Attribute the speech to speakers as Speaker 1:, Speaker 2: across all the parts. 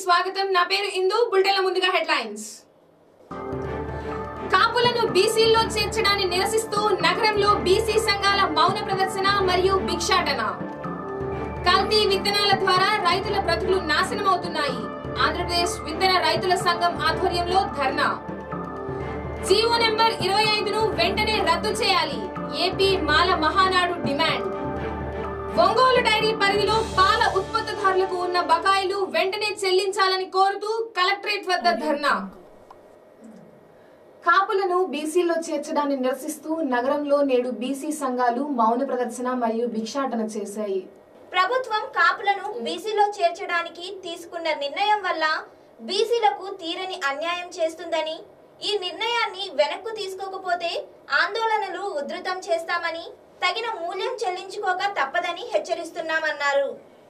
Speaker 1: స్వాగతం నా పేరు ఇందు బులెటిన్ల ముందుగా హెడ్లైన్స్ కాపులను బీసీల్లో చేర్చడాన్ని నిరసిస్తూ నగరంలో బీసీ సంఘాల మౌన ప్రదర్శన మరియు భిక్షాటన కల్తీ విత్తనాల ద్వారా రైతుల బ్రతుకులు నాశనమవుతున్నాయి ఆంధ్రప్రదేశ్ విత్తన రైతుల సంఘం ఆధ్వర్యంలో ధర్నా జీవో నెంబర్ ఇరవై ఐదును వెంటనే రద్దు చేయాలి AP Mala Mahanadu demand Ongole dairy పరిధిలో పాల ఉత్పత్తిదారులకు ఉన్న బకాయిలు వెంటనే చెల్లించాలని కోరుతూ కలెక్టరేట్ వద్ద ధర్నా కాపులను బీసీలో చేర్చడాన్ని నిరసిస్తూ నగరంలో నేడు బీసీ సంఘాలు మౌన ప్రదర్శన మరియు భిక్షాటన చేశాయి
Speaker 2: ప్రభుత్వం కాపులను బీసీలో చేర్చడానికి తీసుకున్న నిర్ణయం వల్ల బీసీలకు తీరని అన్యాయం చేస్తుందని ఈ నిర్ణయాన్ని వెనక్కు తీసుకోకపోతే ఆందోళనలు ఉధృతం చేస్తామని తగిన మూల్యం చెల్లించుకోక తప్పదని హెచ్చరిస్తున్నామన్నారు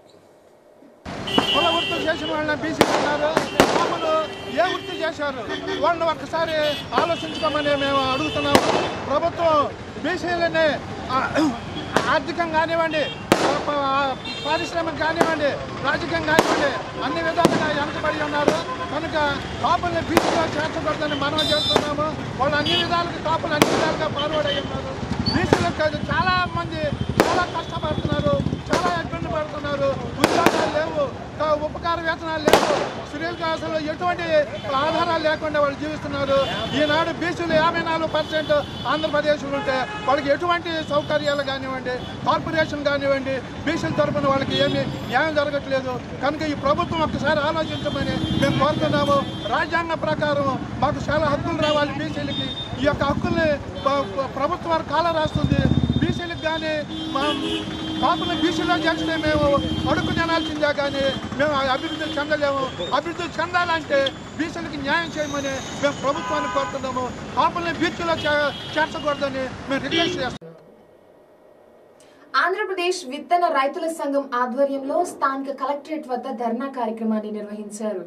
Speaker 3: కుల వృత్తులు చేసిన వాళ్ళని బీసీ అన్నారు మామూలు ఏ వృత్తి చేశారు వాళ్ళని ఒక్కసారి ఆలోచించుకోమని మేము అడుగుతున్నాము ప్రభుత్వం బీసీలని ఆర్థికంగా కానివ్వండి ప- పారిశ్రామిక కానివ్వండి రాజకీయం కానివ్వండి అన్ని విధాలుగా వెనకబడి ఉన్నారు కనుక కాపుల్ని బీసీలో చేర్చకూడదని మనం చేస్తున్నాము వాళ్ళు అన్ని విధాలుగా కాపులు అన్ని విధాలుగా ఫార్వర్డ్ అయ్యి ఉన్నారు బీసీలకు కాదు చాలా మంది చాలా కష్టపడుతున్నారు చాలా ఇబ్బంది పడుతున్నారు ఉద్యోగాలు లేవు కా- ఉపకార వేతనాలు లేవు స్త్రీలకు అసలు ఎటువంటి ఆధారాలు లేకుండా వాళ్ళు జీవిస్తున్నారు ఈనాడు బీసీలు యాభై నాలుగు పర్సెంట్ ఆంధ్రప్రదేశ్లో ఉంటే వాళ్ళకి ఎటువంటి సౌకర్యాలు కానివ్వండి కార్పొరేషన్ కానివ్వండి బీసీల తరపున వాళ్ళకి ఏమి న్యాయం జరగట్లేదు కనుక ఈ ప్రభుత్వం ఒక్కసారి ఆలోచించమని మేము కోరుతున్నాము రాజ్యాంగం ప్రకారం మాకు చాలా హక్కులు రావాలి బీసీలకి ఈ యొక్క హక్కుల్ని ప- ప- ప్రభుత్వం వారు కాల రాస్తుంది బీసీలకు కానీ మా కాపులను బీసీలో చేస్తే మేము అడుగు తినాల్సిందే కానీ మేము అభివృద్ధి చెందలేము అభివృద్ధి చెందాలంటే బీసీలకు న్యాయం చేయమని మేము ప్రభుత్వాన్ని కోరుతున్నాము కాపుల్ని బీసీలో చే- చేర్చకూడదని మేము రిక్వెస్ట్ చేస్తున్నాం
Speaker 1: ఆంధ్రప్రదేశ్ విత్తన రైతుల సంఘం ఆధ్వర్యంలో స్థానిక కలెక్టరేట్ వద్ద ధర్నా కార్యక్రమాన్ని నిర్వహించారు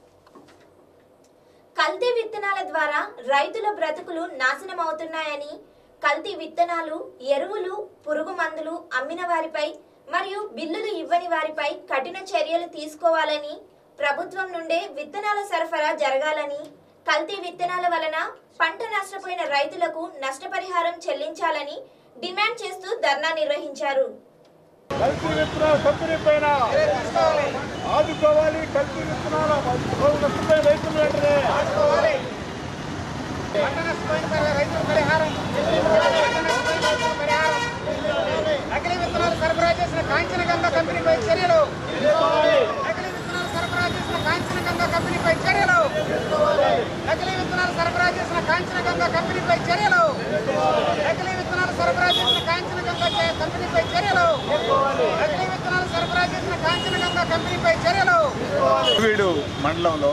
Speaker 2: కల్తీ విత్తనాల ద్వారా రైతుల బ్రతుకులు నాశనమవుతున్నాయని కల్తీ విత్తనాలు ఎరువులు పురుగు మందులు అమ్మిన వారిపై మరియు బిల్లులు ఇవ్వని వారిపై కఠిన చర్యలు తీసుకోవాలని ప్రభుత్వం నుండే విత్తనాల సరఫరా జరగాలని కల్తీ విత్తనాల వలన పంట నష్టపోయిన రైతులకు నష్టపరిహారం చెల్లించాలని డిమాండ్ చేస్తూ ధర్నా నిర్వహించారు
Speaker 3: కల్తీ విత్తనాల కంపెనీ పైన ఆదుకోవాలి కల్తీ విత్తనాల నష్టపోయిన రైతులు వెంటనే
Speaker 4: నకిలీ విత్తనాలు సరఫరా చేసిన కాంచన గంగా కంపెనీపై చర్యలు నకిలీ విత్తనాలు సరఫరా చేసిన కాంచన గంగా కంపెనీపై చర్యలు నకిలీ విత్తనాలు సరఫరా చేసిన కాంచన గంగా కంపెనీపై చర్యలు నకిలీ విత్తనాలు సరఫరా చేసిన కాంచన గంగా చే- కంపెనీపై చర్యలు నకిలీ విత్తనాలు సరఫరా చేసిన కాంచన గంగా కంపెనీపై చర్యలు
Speaker 5: వీడు మండలంలో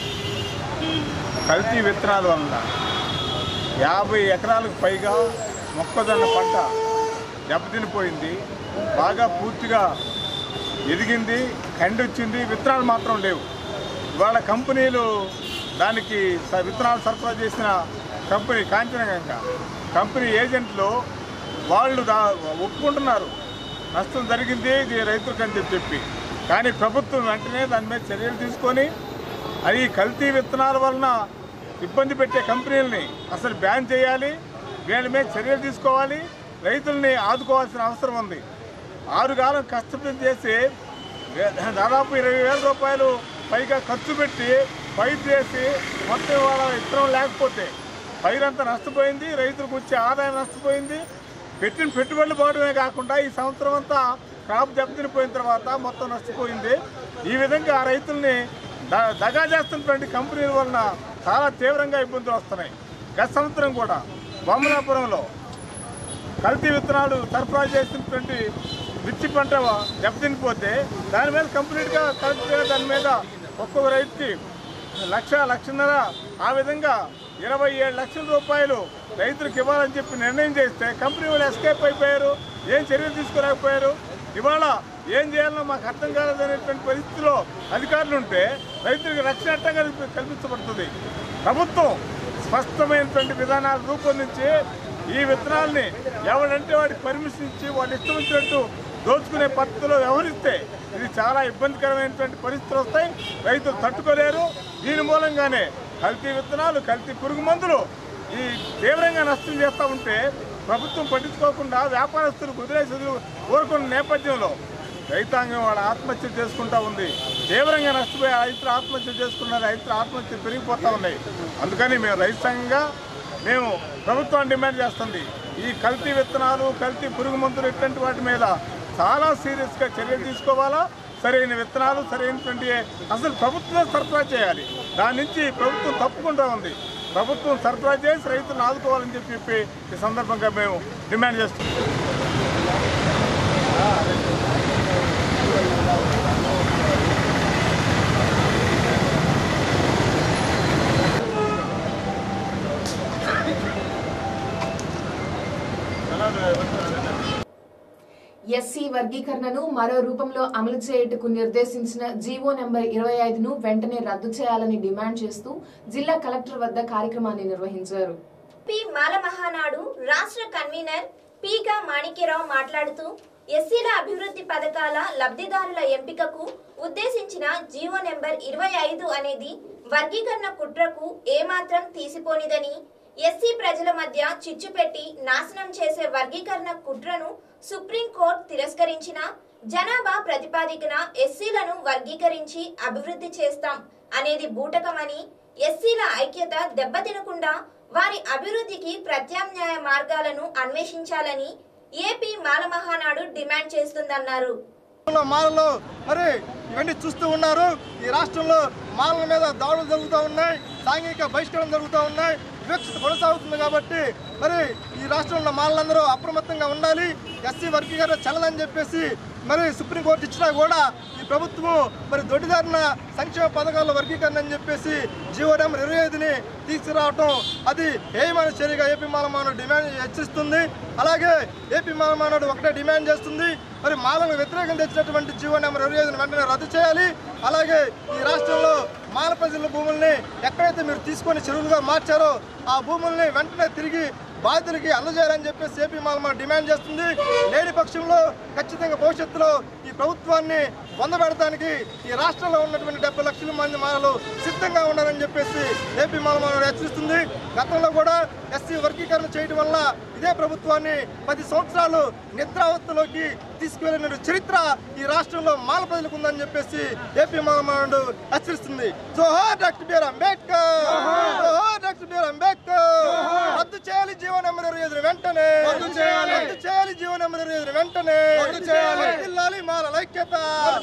Speaker 5: కల్తీ విత్తనాల వలన యాభై ఎకరాలకు పైగా మొక్కజొన్న పంట దెబ్బతినిపోయింది బాగా పూర్తిగా ఎదిగింది కండొచ్చింది విత్తనాలు మాత్రం లేవు ఇవాళ కంపెనీలు దానికి స- విత్తనాలు సరఫరా చేసిన కంపెనీ కాంచనగంగా కంపెనీ ఏజెంట్లు వాళ్ళు దా ఒప్పుకుంటున్నారు నష్టం జరిగింది ఇది రైతులకు అని చెప్పి చెప్పి కానీ ప్రభుత్వం వెంటనే దాని మీద చర్యలు తీసుకొని అది కల్తీ విత్తనాల వలన ఇబ్బంది పెట్టే కంపెనీలని అసలు బ్యాన్ చేయాలి వీళ్ళ మీద చర్యలు తీసుకోవాలి రైతుల్ని ఆదుకోవాల్సిన అవసరం ఉంది ఆరుగాలం కష్టపడి చేసి వే- దాదాపు ఇరవై వేల రూపాయలు పైగా ఖర్చు పెట్టి పైరు చేసి మొత్తం వాళ్ళ విత్తనం లేకపోతే పైరంతా నష్టపోయింది రైతులకు వచ్చే ఆదాయం నష్టపోయింది పెట్టిన పెట్టుబడులు పోవడమే కాకుండా ఈ సంవత్సరం అంతా క్రాప్ దెబ్బతినిపోయిన తర్వాత మొత్తం నష్టపోయింది ఈ విధంగా ఆ రైతుల్ని ద- దగా చేస్తున్నటువంటి కంపెనీల వలన చాలా తీవ్రంగా ఇబ్బందులు వస్తున్నాయి గత సంవత్సరం కూడా బొమ్మలాపురంలో కల్తీ విత్తనాలు సరఫరా చేసినటువంటి మిర్చి పంట దెబ్బతినిపోతే దాని మీద కంప్లీట్గా కరెక్ట్గా దాని మీద ఒక్కొక్క రైతుకి లక్ష లక్షన్నర ఆ విధంగా ఇరవై ఏడు లక్షల రూపాయలు రైతులకు ఇవ్వాలని చెప్పి నిర్ణయం చేస్తే కంపెనీ వాళ్ళు ఎస్కేప్ అయిపోయారు ఏం చర్యలు తీసుకోలేకపోయారు ఇవాళ ఏం చేయాలో మాకు అర్థం కాలేదనేటువంటి పరిస్థితిలో అధికారులు ఉంటే రైతులకు రక్షణ ఎట్టగా కల్పించబడుతుంది ప్రభుత్వం స్పష్టమైనటువంటి విధానాలు రూపొందించి ఈ విత్తనాల్ని ఎవడంటే వాడికి పర్మిషన్ ఇచ్చి వాడు ఇష్టం వచ్చినట్టు దోచుకునే పద్ధతిలో వ్యవహరిస్తే ఇది చాలా ఇబ్బందికరమైనటువంటి పరిస్థితులు వస్తాయి రైతులు తట్టుకోలేరు దీని మూలంగానే కల్తీ విత్తనాలు కల్తీ పురుగు మందులు ఈ తీవ్రంగా నష్టం చేస్తూ ఉంటే ప్రభుత్వం పట్టించుకోకుండా వ్యాపారస్తులు కుదిరేసి కోరుకున్న నేపథ్యంలో రైతాంగం వాళ్ళ ఆత్మహత్య చేసుకుంటా ఉంది తీవ్రంగా నష్టపోయి రైతులు ఆత్మహత్య చేసుకున్న రైతులు ఆత్మహత్య పెరిగిపోతూ ఉన్నాయి అందుకని మేము రైతాంగంగా మేము ప్రభుత్వాన్ని డిమాండ్ చేస్తుంది ఈ కల్తీ విత్తనాలు కల్తీ పురుగు మందులు ఇట్లాంటి వాటి మీద చాలా సీరియస్గా చర్యలు తీసుకోవాలా సరైన విత్తనాలు సరైనటువంటి అసలు ప్రభుత్వం సరఫరా చేయాలి దాని నుంచి ప్రభుత్వం తప్పుకుంటా ఉంది ప్రభుత్వం సరఫరా చేసి రైతులను ఆదుకోవాలని చెప్పి చెప్పి ఈ సందర్భంగా మేము డిమాండ్ చేస్తున్నాం
Speaker 1: ఎస్సీ వర్గీకరణను మరో రూపంలో అమలు చేయుటకు నిర్దేశించిన జీవో నెంబర్ ఇరవై ఐదును వెంటనే రద్దు చేయాలని డిమాండ్ చేస్తూ జిల్లా కలెక్టర్ వద్ద కార్యక్రమాన్ని నిర్వహించారు
Speaker 2: పి మాల మహానాడు రాష్ట్ర కన్వీనర్ పిగా మాణిక్యరావు మాట్లాడుతూ ఎస్సీల అభివృద్ధి పథకాల లబ్ధిదారుల ఎంపికకు ఉద్దేశించిన జీవో నెంబర్ ఇరవై ఐదు అనేది వర్గీకరణ కుట్రకు ఏమాత్రం తీసిపోనిదని ఎస్సీ ప్రజల మధ్య చిచ్చు పెట్టి నాశనం చేసే వర్గీకరణ కుట్రను సుప్రీంకోర్టు తిరస్కరించిన జనాభా ప్రతిపాదికన ఎస్సీలను వర్గీకరించి అభివృద్ధి చేస్తాం అనేది బూటకమని ఎస్సీల ఐక్యత దెబ్బతినకుండా వారి అభివృద్ధికి ప్రత్యామ్నాయ మార్గాలను అన్వేషించాలని ఏపీ మాల మహానాడు డిమాండ్ చేస్తుందన్నారు
Speaker 6: రాష్ట్రంలో మాలలో మరి ఇవన్నీ చూస్తూ ఉన్నారు ఈ రాష్ట్రంలో మాలల మీద దాడులు జరుగుతూ ఉన్నాయి సాంఘిక బహిష్కరణ జరుగుతూ ఉన్నాయి వివక్షత కొనసాగుతుంది కాబట్టి మరి ఈ రాష్ట్రంలో మాలందరూ అప్రమత్తంగా ఉండాలి ఎస్సీ వర్గీకరణ చల్లదని చెప్పేసి మరి సుప్రీంకోర్టు ఇచ్చినా కూడా ఈ ప్రభుత్వం మరి దొడ్డిదారిన సంక్షేమ పథకాల వర్గీకరణ అని చెప్పేసి జీవో నెంబర్ ఇరవై ఐదుని తీసుకురావటం అది హేయమైన చర్యగా ఏపీ మాలమానుడు డిమాండ్ హెచ్చరిస్తుంది అలాగే ఏపీ మాలమానుడు ఒకటే డిమాండ్ చేస్తుంది మరి మాలను వ్యతిరేకం తెచ్చినటువంటి జీవో నెంబర్ ఇరవై ఐదుని వెంటనే రద్దు చేయాలి అలాగే ఈ రాష్ట్రంలో మాల ప్రజల భూముల్ని ఎక్కడైతే మీరు తీసుకొని చెరువులుగా మార్చారో ఆ భూముల్ని వెంటనే తిరిగి బాధితులకి అందజేయాలని చెప్పేసి ఏపీ మాలమ డిమాండ్ చేస్తుంది లేని పక్షంలో ఖచ్చితంగా భవిష్యత్తులో ఈ ప్రభుత్వాన్ని పొందబెడటానికి ఈ రాష్ట్రంలో ఉన్నటువంటి డెబ్బై లక్షల మంది మాలలు సిద్ధంగా ఉన్నారని చెప్పేసి ఏపీ మాలమ హెచ్చరిస్తుంది గతంలో కూడా ఎస్సీ వర్గీకరణ చేయడం వల్ల ఇదే ప్రభుత్వాన్ని పది సంవత్సరాలు నిద్రావస్థలోకి తీసుకువెళ్ళిన చరిత్ర ఈ రాష్ట్రంలో మాల ప్రజలకు ఉందని చెప్పేసి ఏపీ మాలమానుడు హెచ్చరిస్తుంది జోహార్ డాక్టర్ బిఆర్ అంబేద్కర్ జోహార్ డాక్టర్ బిఆర్ అంబేద్కర్ రద్దు చేయాలి జీవో నెంబర్ ఇరవై ఐదు వెంటనే రద్దు చేయాలి రద్దు చేయాలి జీవో నెంబర్ ఇరవై ఐదు వెంటనే రద్దు చేయాలి వర్ధిల్లాలి మాల ఐక్యత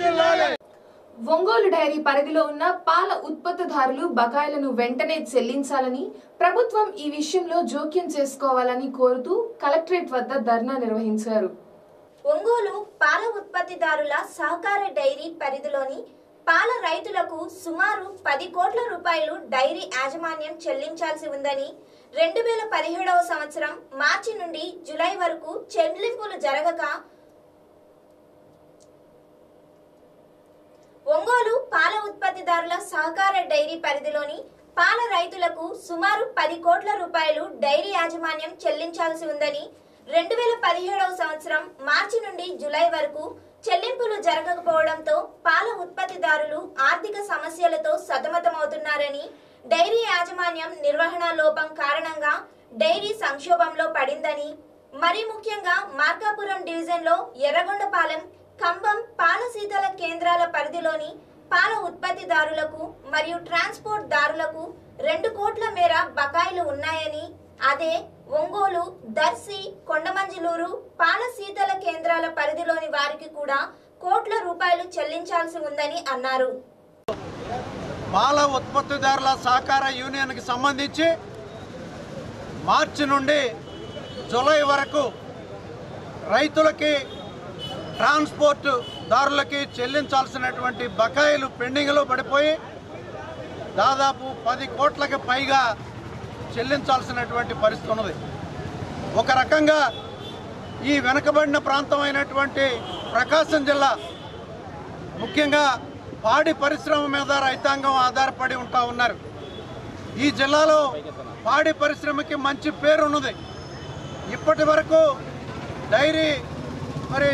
Speaker 1: ఒంగోలు డైరీ పరిధిలో ఉన్న పాల ఉత్పత్తిదారులు బకాయిలను వెంటనే చెల్లించాలని ప్రభుత్వం ఈ విషయంలో జోక్యం చేసుకోవాలని కోరుతూ కలెక్టరేట్ వద్ద ధర్నా నిర్వహించారు
Speaker 2: ఒంగోలు పాల ఉత్పత్తిదారుల సహకార డైరీ పరిధిలోని పాల రైతులకు సుమారు పది కోట్ల రూపాయలు డైరీ యాజమాన్యం చెల్లించాల్సి ఉందని రెండు వేల పదిహేడవ సంవత్సరం మార్చి నుండి జూలై వరకు చెల్లింపులు జరగక ఒంగోలు పాల ఉత్పత్తిదారుల సహకార డైరీ పరిధిలోని పాల రైతులకు సుమారు పది కోట్ల రూపాయలు డైరీ యాజమాన్యం చెల్లించాల్సి ఉందని రెండు వేల పదిహేడవ సంవత్సరం మార్చి నుండి జూలై వరకు చెల్లింపులు జరగకపోవడంతో పాల ఉత్పత్తిదారులు ఆర్థిక సమస్యలతో సతమతమవుతున్నారని డైరీ యాజమాన్యం నిర్వహణ లోపం కారణంగా డైరీ సంక్షోభంలో పడిందని మరీ ముఖ్యంగా మార్కాపురం డివిజన్లో ఎర్రగొండపాలెం ఖమ్మం పాల శీతల కేంద్రాల పరిధిలోని పాల ఉత్పత్తిదారులకు మరియు ట్రాన్స్పోర్ట్ దారులకు రెండు కోట్ల మేర బకాయిలు ఉన్నాయని అదే ఒంగోలు దర్శి కొండమంజలూరు పాల శీతల కేంద్రాల పరిధిలోని వారికి కూడా కోట్ల రూపాయలు చెల్లించాల్సి ఉందని అన్నారు
Speaker 7: పాల ఉత్పత్తిదారుల సహకార యూనియన్కి సంబంధించి మార్చి నుండి జూలై వరకు రైతులకి ట్రాన్స్పోర్ట్ దారులకి చెల్లించాల్సినటువంటి బకాయిలు పెండింగ్లో పడిపోయి దాదాపు పది కోట్లకి పైగా చెల్లించాల్సినటువంటి పరిస్థితి ఉన్నది ఒక రకంగా ఈ వెనుకబడిన ప్రాంతమైనటువంటి ప్రకాశం జిల్లా ముఖ్యంగా పాడి పరిశ్రమ మీద రైతాంగం ఆధారపడి ఉంటా ఉన్నారు ఈ జిల్లాలో పాడి పరిశ్రమకి మంచి పేరు ఉన్నది ఇప్పటి వరకు డైరీ మరి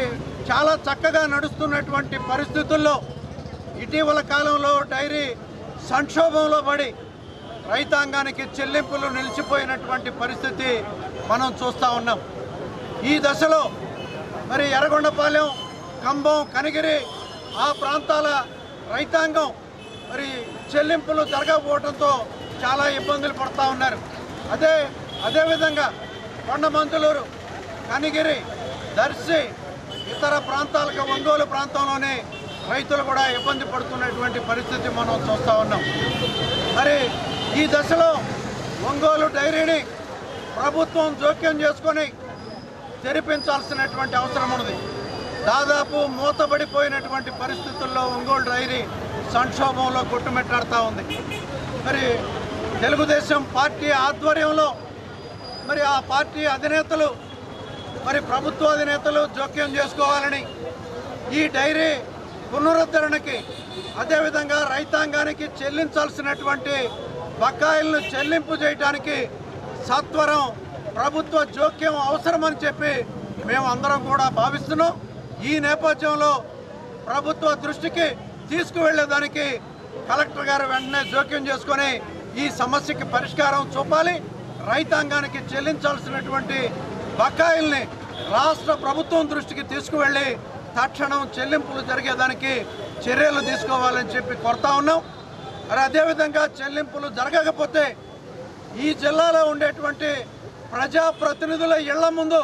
Speaker 7: చాలా చక్కగా నడుస్తున్నటువంటి పరిస్థితుల్లో ఇటీవల కాలంలో డైరీ సంక్షోభంలో పడి రైతాంగానికి చెల్లింపులు నిలిచిపోయినటువంటి పరిస్థితి మనం చూస్తూ ఉన్నాం ఈ దశలో మరి ఎర్రగొండపాలెం కంబం కనిగిరి ఆ ప్రాంతాల రైతాంగం మరి చెల్లింపులు జరగకపోవడంతో చాలా ఇబ్బందులు పడుతూ ఉన్నారు అదే అదేవిధంగా కొండమంతులూరు కనిగిరి దర్శి ఇతర ప్రాంతాలకు ఒంగోలు ప్రాంతంలోనే రైతులు కూడా ఇబ్బంది పడుతున్నటువంటి పరిస్థితి మనం చూస్తూ ఉన్నాం మరి ఈ దశలో ఒంగోలు డైరీని ప్రభుత్వం జోక్యం చేసుకొని తెరిపించాల్సినటువంటి అవసరం ఉన్నది దాదాపు మూతబడిపోయినటువంటి పరిస్థితుల్లో ఒంగోలు డైరీ సంక్షోభంలో కొట్టుమిట్టాడుతూ ఉంది మరి తెలుగుదేశం పార్టీ ఆధ్వర్యంలో మరి ఆ పార్టీ అధినేతలు మరి ప్రభుత్వ అధినేతలు జోక్యం చేసుకోవాలని ఈ డైరీ పునరుద్ధరణకి అదేవిధంగా రైతాంగానికి చెల్లించాల్సినటువంటి బకాయిలను చెల్లింపు చేయడానికి సత్వరం ప్రభుత్వ జోక్యం అవసరమని చెప్పి మేము అందరం కూడా భావిస్తున్నాం ఈ నేపథ్యంలో ప్రభుత్వ దృష్టికి తీసుకువెళ్ళేదానికి కలెక్టర్ గారు వెంటనే జోక్యం చేసుకొని ఈ సమస్యకి పరిష్కారం చూపాలి రైతాంగానికి చెల్లించాల్సినటువంటి బకాయిల్ని రాష్ట్ర ప్రభుత్వం దృష్టికి తీసుకువెళ్ళి తక్షణం చెల్లింపులు జరిగేదానికి చర్యలు తీసుకోవాలని చెప్పి కోరుతా ఉన్నాం మరి అదేవిధంగా చెల్లింపులు జరగకపోతే ఈ జిల్లాలో ఉండేటువంటి ప్రజాప్రతినిధుల ఇళ్ల ముందు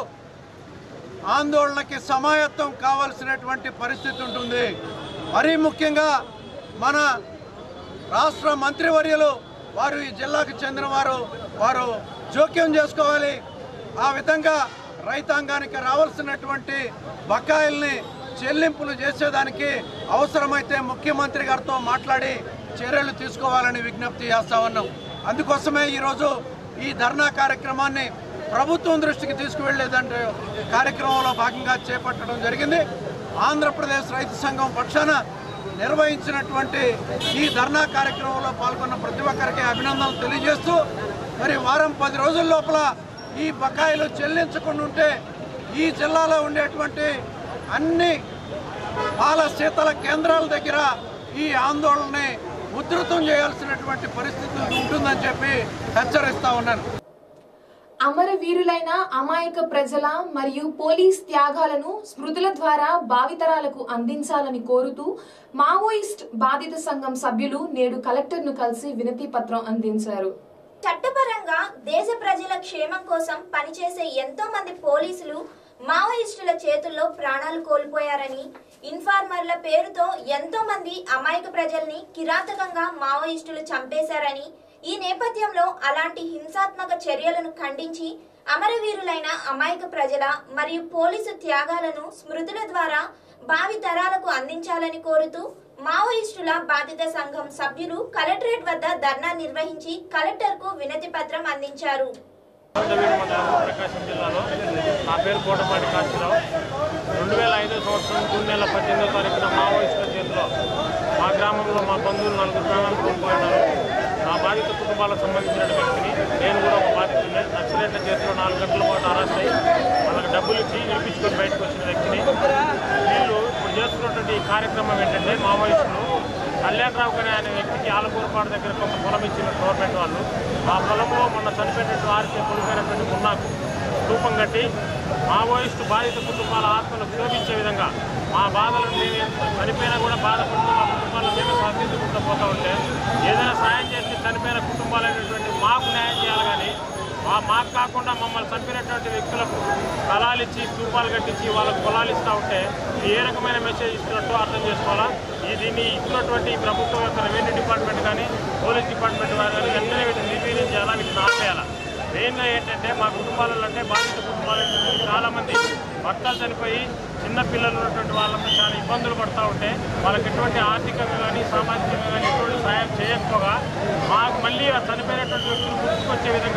Speaker 7: ఆందోళనకి సమాయత్తం కావాల్సినటువంటి పరిస్థితి ఉంటుంది మరీ ముఖ్యంగా మన రాష్ట్ర మంత్రివర్యులు వారు ఈ జిల్లాకు చెందిన వారు వారు జోక్యం చేసుకోవాలి ఆ విధంగా రైతాంగానికి రావాల్సినటువంటి బకాయిల్ని చెల్లింపులు చేసేదానికి అవసరమైతే ముఖ్యమంత్రి గారితో మాట్లాడి చర్యలు తీసుకోవాలని విజ్ఞప్తి చేస్తా ఉన్నాం అందుకోసమే ఈరోజు ఈ ధర్నా కార్యక్రమాన్ని ప్రభుత్వం దృష్టికి తీసుకువెళ్ళేదంటే కార్యక్రమంలో భాగంగా చేపట్టడం జరిగింది ఆంధ్రప్రదేశ్ రైతు సంఘం పక్షాన నిర్వహించినటువంటి ఈ ధర్నా కార్యక్రమంలో పాల్గొన్న ప్రతి ఒక్కరికి అభినందనలు తెలియజేస్తూ మరి వారం పది రోజుల లోపల ఈ బకాయిలు చెల్లించకుండా ఉంటే ఈ జిల్లాలో ఉండేటువంటి అన్ని పాల శీతల కేంద్రాల దగ్గర ఈ ఆందోళనని ఉధృతం చేయాల్సినటువంటి పరిస్థితి ఉంటుందని చెప్పి హెచ్చరిస్తా ఉన్నాను
Speaker 1: అమరవీరులైన అమాయక ప్రజల మరియు పోలీస్ త్యాగాలను స్మృతుల ద్వారా భావితరాలకు అందించాలని కోరుతూ మావోయిస్ట్ బాధిత సంఘం సభ్యులు నేడు కలెక్టర్ను కలిసి వినతి పత్రం అందించారు
Speaker 2: చట్టపరంగా దేశ ప్రజల క్షేమం కోసం పనిచేసే ఎంతో మంది పోలీసులు మావోయిస్టుల చేతుల్లో ప్రాణాలు కోల్పోయారని ఇన్ఫార్మర్ల పేరుతో ఎంతో మంది అమాయక ప్రజల్ని కిరాతకంగా మావోయిస్టులు చంపేశారని ఈ నేపథ్యంలో అలాంటి హింసాత్మక చర్యలను ఖండించి అమరవీరులైన అమాయక ప్రజల మరియు పోలీసు త్యాగాలను స్మృతుల ద్వారా భావి తరాలకు అందించాలని కోరుతూ మావోయిస్టుల బాధిత సంఘం సభ్యులు కలెక్టరేట్ వద్ద ధర్నా నిర్వహించి కలెక్టర్కు వినతి పత్రం అందించారు
Speaker 8: ప్రకాశం జిల్లాలో నా పేరు కోటపాటి కాశీరావు రెండు వేల ఐదో సంవత్సరం జూన్ నెల పద్దెనిమిదో తారీఖున మావోయిస్టుల చేతిలో మా గ్రామంలో మా బంధువులు నలుగురు ప్రాణాలు కోల్పోయినారు నా బాధిత కుటుంబాలకు సంబంధించిన వ్యక్తిని నేను కూడా ఒక బాధితుడిని నక్సలైట్ల చేతిలో నాలుగు గంటల పాటు అరెస్ట్ అయ్యి వాళ్ళకి డబ్బులు ఇచ్చి విడిపించుకొని బయటకు వచ్చిన వ్యక్తిని వీళ్ళు ఇప్పుడు చేస్తున్నటువంటి ఈ కార్యక్రమం ఏంటంటే మావోయిస్టులు కళ్యాణరావు గారి అనే వ్యక్తికి ఆలకూరపాడు దగ్గర కొంత పొలం ఇచ్చిన గవర్నమెంట్ వాళ్ళు ఆ పొలంలో మొన్న చనిపోయినట్టు వారికి కొలిపోయినటువంటి మున్నాకు రూపం కట్టి మావోయిస్టు బాధిత కుటుంబాల ఆత్మను క్షోభించే విధంగా మా బాధలను మేము ఎంత చనిపోయినా కూడా బాధపడుతూ మా కుటుంబాలను మేము సాధించుకుంటూ పోతూ ఉంటే ఏదైనా సాయం చేసి చనిపోయిన కుటుంబాలైనటువంటి మాకు న్యాయం చేయాలి కానీ మా మాకు కాకుండా మమ్మల్ని చంపినటువంటి వ్యక్తులకు స్థలాలు ఇచ్చి స్థూపాలు కట్టించి వాళ్ళకు పొలాలు ఇస్తూ ఉంటే ఇది ఏ రకమైన మెసేజ్ ఇస్తున్నట్టు అర్థం చేసుకోవాలా ఈ దీన్ని ఇస్తున్నటువంటి ఈ ప్రభుత్వం యొక్క రెవెన్యూ డిపార్ట్మెంట్ కానీ పోలీస్ డిపార్ట్మెంట్ వారు కానీ వెంటనే వీటిని నిర్వీర్యం చేయాలా వీటిని ఆపేయాలా మెయిన్గా ఏంటంటే మా కుటుంబాలలో అంటే బాధిత కుటుంబాలు చాలామంది భర్తలు చనిపోయి చిన్న పిల్లలు ఉన్నటువంటి వాళ్ళంతా చాలా ఇబ్బందులు పడుతూ ఉంటే వాళ్ళకి ఎటువంటి ఆర్థికంగా కానీ సామాజికంగా కానీ ఎటువంటి సాయం చేయకపోగా మాకు మళ్ళీ ఆ చనిపోయినటువంటి వ్యక్తులు గుర్తుకొచ్చే విధంగా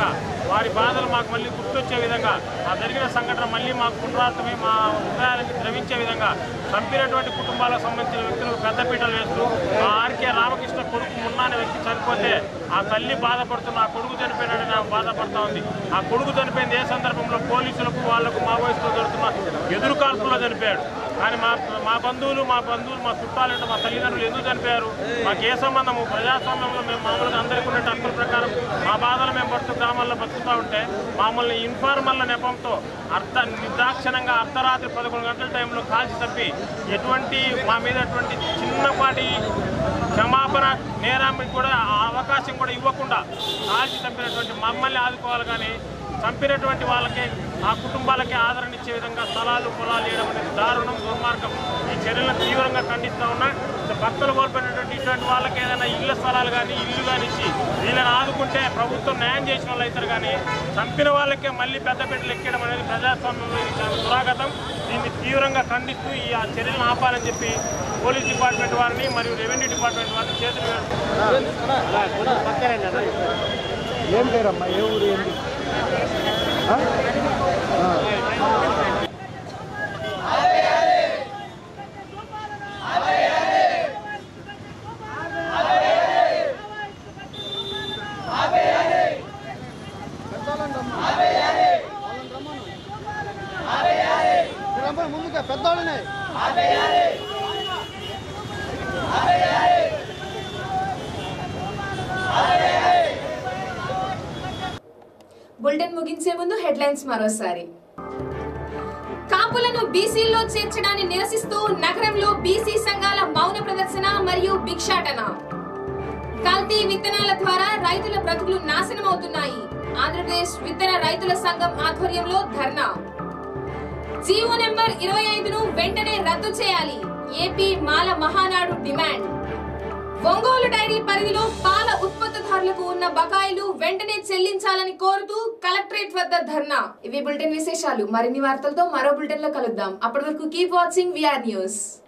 Speaker 8: వారి బాధలు మాకు మళ్ళీ గుర్తొచ్చే విధంగా ఆ జరిగిన సంఘటన మళ్ళీ మాకు పునరావృతమై మా హృదయాలకి ద్రవించే విధంగా చంపినటువంటి కుటుంబాలకు సంబంధించిన వ్యక్తులకు పెద్దపీటలు వేస్తూ ఆ ఆర్కే రామకృష్ణ కొడుకు మున్నా అనే వ్యక్తి చనిపోతే ఆ తల్లి బాధపడుతున్న ఆ కొడుకు చనిపోయినాడని ఆమె బాధపడతా ఉంది ఆ కొడుకు చనిపోయింది ఏ సందర్భంలో పోలీసులకు వాళ్లకు మావోయిస్టులు జరుగుతున్న ఎదురు కాల్పుల్లో చనిపోయాడు కానీ మా మా బంధువులు మా బంధువులు మా చుట్టాలంటే మా తల్లిదండ్రులు ఎందుకు చనిపోయారు మాకు ఏ సంబంధము ప్రజాస్వామ్యంలో మేము మామూలుగా అందరికీ ఉండే హక్కుల ప్రకారం మా బాధలు మేము పడుతూ గ్రామాల్లో బతుకుతూ ఉంటే మమ్మల్ని ఇన్ఫార్మల్ల నెపంతో అర్ధ నిర్దాక్షిణంగా అర్ధరాత్రి పదకొండు గంటల టైంలో కాల్చి తప్పి ఎటువంటి మా మీద అటువంటి చిన్నపాటి క్షమాపణ నేరానికి కూడా ఆ అవకాశం కూడా ఇవ్వకుండా కాల్చి చంపినటువంటి మమ్మల్ని ఆదుకోవాలి కానీ చంపినటువంటి వాళ్ళకి ఆ కుటుంబాలకి ఆదరణ ఇచ్చే విధంగా స్థలాలు పొలాలు వేయడం అనేది దారుణం దుర్మార్గం ఈ చర్యలను తీవ్రంగా ఖండిస్తా ఉన్నా భక్తులు కోల్పోయినటువంటి ఇటువంటి వాళ్ళకి ఏదైనా ఇళ్ల స్థలాలు కానీ ఇల్లు కానీ ఇచ్చి వీళ్ళని ఆదుకుంటే ప్రభుత్వం న్యాయం చేసిన వాళ్ళు అవుతారు కానీ చంపిన వాళ్ళకే మళ్ళీ పెద్ద బిడ్డలు ఎక్కడం అనేది ప్రజాస్వామ్యంలో ఇది చాలా దురాగతం దీన్ని తీవ్రంగా ఖండిస్తూ ఈ ఆ చర్యలను ఆపాలని చెప్పి పోలీస్ డిపార్ట్మెంట్ వారిని మరియు రెవెన్యూ డిపార్ట్మెంట్ వారిని చేతులు
Speaker 6: ఏం పేరమ్మా ఏ ఊరు ఏంటి ముందుగా పెద్దవాళ్ళనే
Speaker 1: బులెటిన్ ముగించే ముందు హెడ్లైన్స్ మరోసారి కాపులను బీసీల్లో చేర్చడాన్ని నిరసిస్తూ నగరంలో బీసీ సంఘాల మౌన ప్రదర్శన మరియు భిక్షాటన కల్తీ విత్తనాల ద్వారా రైతుల బ్రతుకులు నాశనమవుతున్నాయి ఆంధ్రప్రదేశ్ విత్తన రైతుల సంఘం ఆధ్వర్యంలో ధర్నా జీవో నెంబర్ ఇరవై ఐదును వెంటనే రద్దు చేయాలి AP Mala Mahanadu demand Ongole dairy పరిధిలో పాల ఉత్పత్తిదారులకు ఉన్న బకాయిలు వెంటనే చెల్లించాలని కోరుతూ కలెక్టరేట్ వద్ద ధర్నా ఇవి బులెటిన్ విశేషాలు మరిన్ని వార్తలతో మరో బులెటిన్ లో కలుద్దాం అప్పటి వరకు కీప్ వాచింగ్ విఆర్ న్యూస్